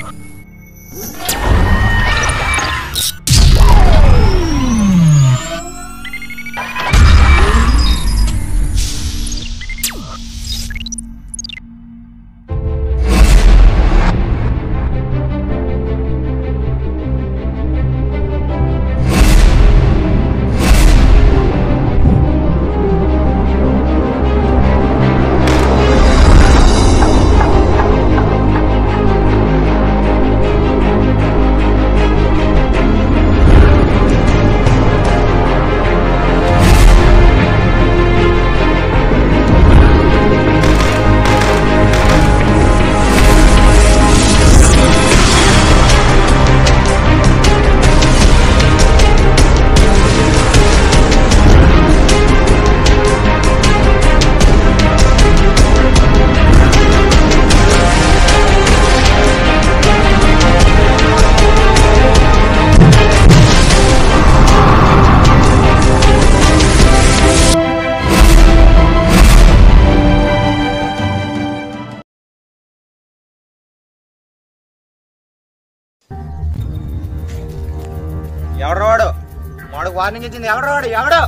ఎవడు వాడు వాడు వార్నింగ్ ఇచ్చింది ఎవడు వాడు ఎవడు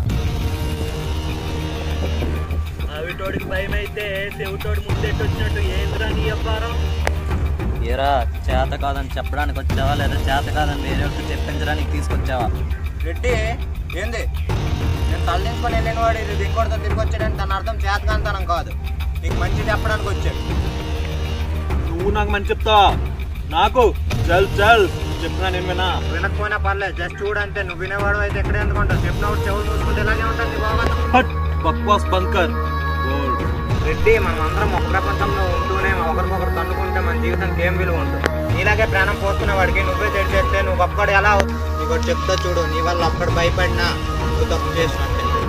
అవిటోడికి భయం అయితే చెవిటోడి ముద్దెట్టు వచ్చినట్టు ఏంద్రా నీ అబ్బారం ఏరా చేత కాదని చెప్పడానికి వచ్చావా లేదా చేత కాదని వేరే ఒకటి చెప్పించడానికి తీసుకొచ్చావా రెడ్డి ఏంది నేను తలదించుకొని వెళ్ళిన వాడు ఇది దింకొడతో తిరిగి వచ్చాడని దాని అర్థం చేతకాంతనం కాదు నీకు మంచి చెప్పడానికి వచ్చాడు నువ్వు నాకు మంచి చెప్తావా నాకు చల్ చల్ చెప్పినా నేను వినా వినకపోయినా పర్లేదు జస్ట్ చూడంతే నువ్వు వినేవాడు అయితే ఎక్కడ ఎందుకుంటావు చెప్పినప్పుడు చెవులు చూసుకుంటే ఇలాగే ఉంటుంది బాబా హట్ బక్వాస్ బంకర్ గోల్డ్ రెడ్డి మనం అందరం ఒక ప్రపంచంలో ఉంటూనే ఒకరికొకరు తన్నుకుంటే మన జీవితానికి ఏం విలువ ఉంటుంది నీలాగే ప్రాణం పోతున్న వాడికి నువ్వే చెడు చేస్తే నువ్వు ఒక్కడు ఎలా అవుతావు? నీకు ఒకటి చెప్తా చూడు నీ వల్ల ఒక్కడు భయపడినా నువ్వు తప్పు చేసినట్టే